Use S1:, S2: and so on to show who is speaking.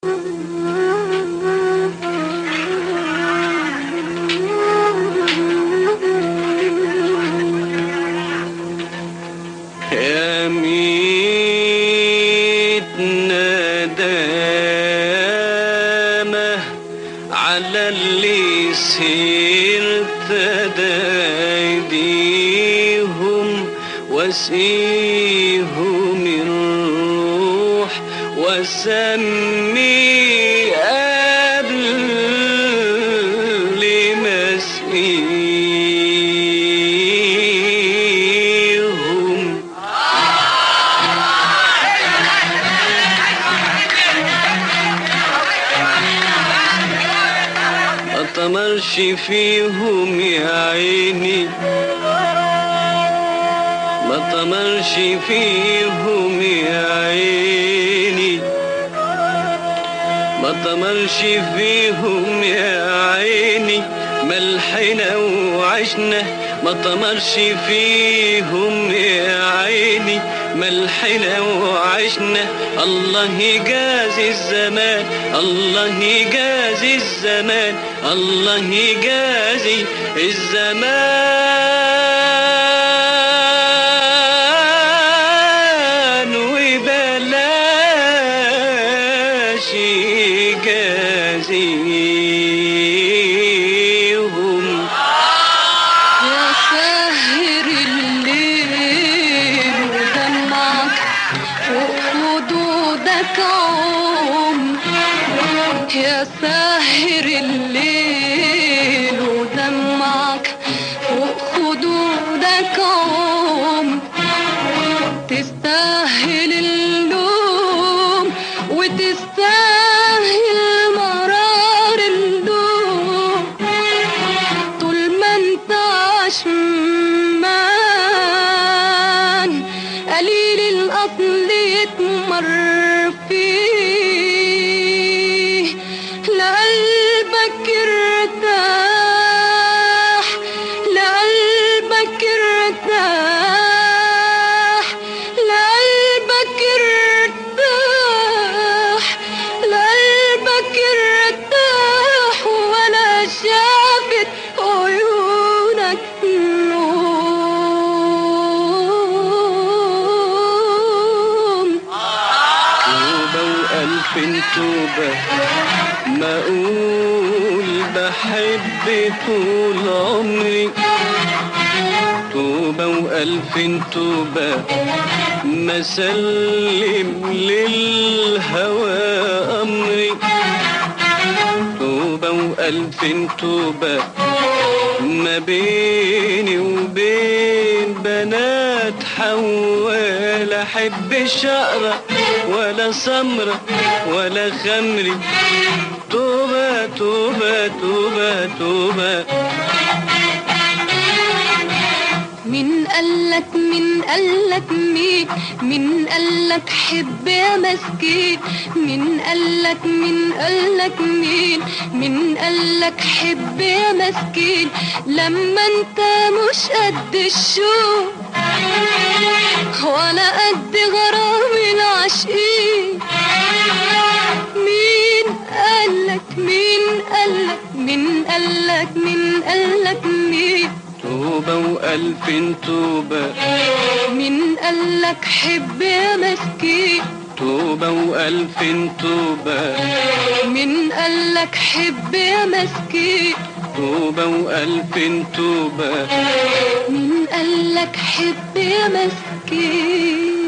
S1: يا ميت ندامة على اللي سيرت ايديهم واسقيهم الروح واسمي قبل ما اسقيهم ما طمرش فيهم يا عيني ما طمرش فيهم يا عيني ما طمرش فيهم يا عيني ملحنا وعشنا ما طمرش فيهم يا عيني ملحنا وعشنا الله يجازي الزمان الله يجازي الزمان الله يجازي الزمان وبلاش يجازيهم
S2: يا ساهر الليل ودمعك فوق خدودك عم يا ساهر الليل ودمعك فوق خدودك عم تستاهل اللوم وتستاهل مرار اللوم طول ما انت عشمان قليل الاصل يتمر فيه لقلبك ارتاح لقلبك ارتاح لقلبك ارتاح لقلبك ارتاح ولا شافت عيونك نوم
S1: توبة وألف توبة ما أقول بحب طول عمري توبة وألف توبة ما سلم للهوى أمري توبة وألف توبة ما بيني وبين بنات حوال أحب شقرة ولا سمرة ولا خمري توبة توبة توبة توبة
S2: من قالك من قالك مين من قالك حب يا مسكين من قالك من قالك مين من قالك حب يا مسكين لما انت مش قد الشوق ولا قد غرام العاشقين مين قالك مين قالك من قالك من قالك مين
S1: توبة وألف توبة
S2: مين قالك حب يا مسكين
S1: توبة وألف توبة
S2: مين قالك حب يا مسكين
S1: توبة وألف توبة
S2: مين قالك حب يا مسكين